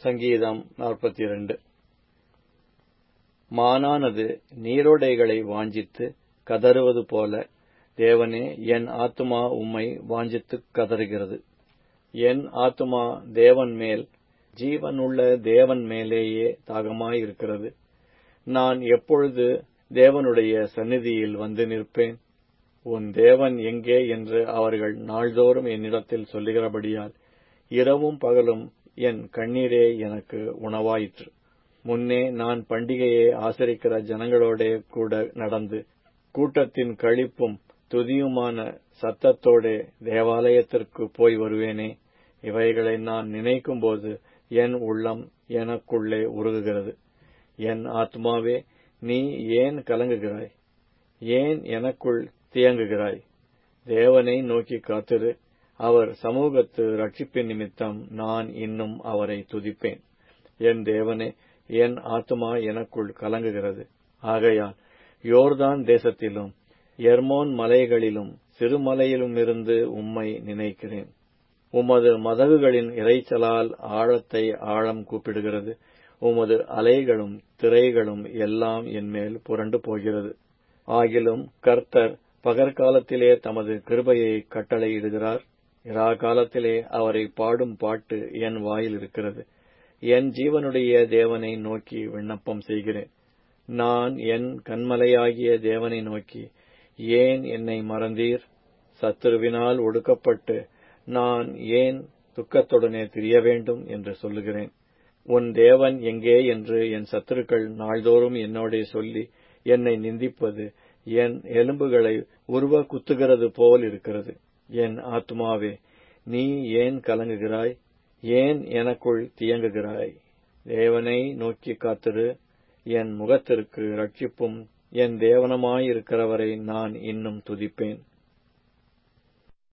சங்கீதம் நாற்பத்திரண்டு மானானது நீரோடைகளை வாஞ்சித்து கதறுவது போல தேவனே என் ஆத்துமா உம்மை வாஞ்சித்துக் கதறுகிறது என் ஆத்துமா தேவன் மேல் ஜீவனுள்ள தேவன் மேலேயே தாகமாயிருக்கிறது நான் எப்பொழுது தேவனுடைய சந்நிதியில் வந்து நிற்பேன் உன் தேவன் எங்கே என்று அவர்கள் நாள்தோறும் என்னிடத்தில் சொல்லுகிறபடியால் இரவும் பகலும் என் கண்ணீரே எனக்கு உணவாயிற்று முன்னே நான் பண்டிகையை ஆசரிக்கிற ஜனங்களோடே கூட நடந்து கூட்டத்தின் களிப்பும் துதியுமான சத்தத்தோடே தேவாலயத்திற்கு போய் வருவேனே இவைகளை நான் நினைக்கும்போது என் உள்ளம் எனக்குள்ளே உருகுகிறது என் ஆத்மாவே நீ ஏன் கலங்குகிறாய் ஏன் எனக்குள் தியங்குகிறாய் தேவனை நோக்கி காத்திரு அவர் சமூகத்து ரட்சிப்பின் நிமித்தம் நான் இன்னும் அவரை துதிப்பேன் என் தேவனே என் ஆத்மா எனக்குள் கலங்குகிறது ஆகையால் யோர்தான் தேசத்திலும் எர்மோன் மலைகளிலும் சிறுமலையிலுமிருந்து உம்மை நினைக்கிறேன் உமது மதகுகளின் இறைச்சலால் ஆழத்தை ஆழம் கூப்பிடுகிறது உமது அலைகளும் திரைகளும் எல்லாம் என்மேல் புரண்டு போகிறது ஆகிலும் கர்த்தர் பகற்காலத்திலே தமது கிருபையை கட்டளையிடுகிறார் இரா காலத்திலே அவரை பாடும் பாட்டு என் வாயில் இருக்கிறது என் ஜீவனுடைய தேவனை நோக்கி விண்ணப்பம் செய்கிறேன் நான் என் கண்மலையாகிய தேவனை நோக்கி ஏன் என்னை மறந்தீர் சத்துருவினால் ஒடுக்கப்பட்டு நான் ஏன் துக்கத்துடனே திரிய வேண்டும் என்று சொல்லுகிறேன் உன் தேவன் எங்கே என்று என் சத்துருக்கள் நாள்தோறும் என்னோடே சொல்லி என்னை நிந்திப்பது என் எலும்புகளை உருவ குத்துகிறது போல் இருக்கிறது என் ஆத்மாவே நீ ஏன் கலங்குகிறாய் ஏன் எனக்குள் தியங்குகிறாய் தேவனை நோக்கி காத்திரு என் முகத்திற்கு ரட்சிப்பும் என் தேவனமாயிருக்கிறவரை நான் இன்னும் துதிப்பேன்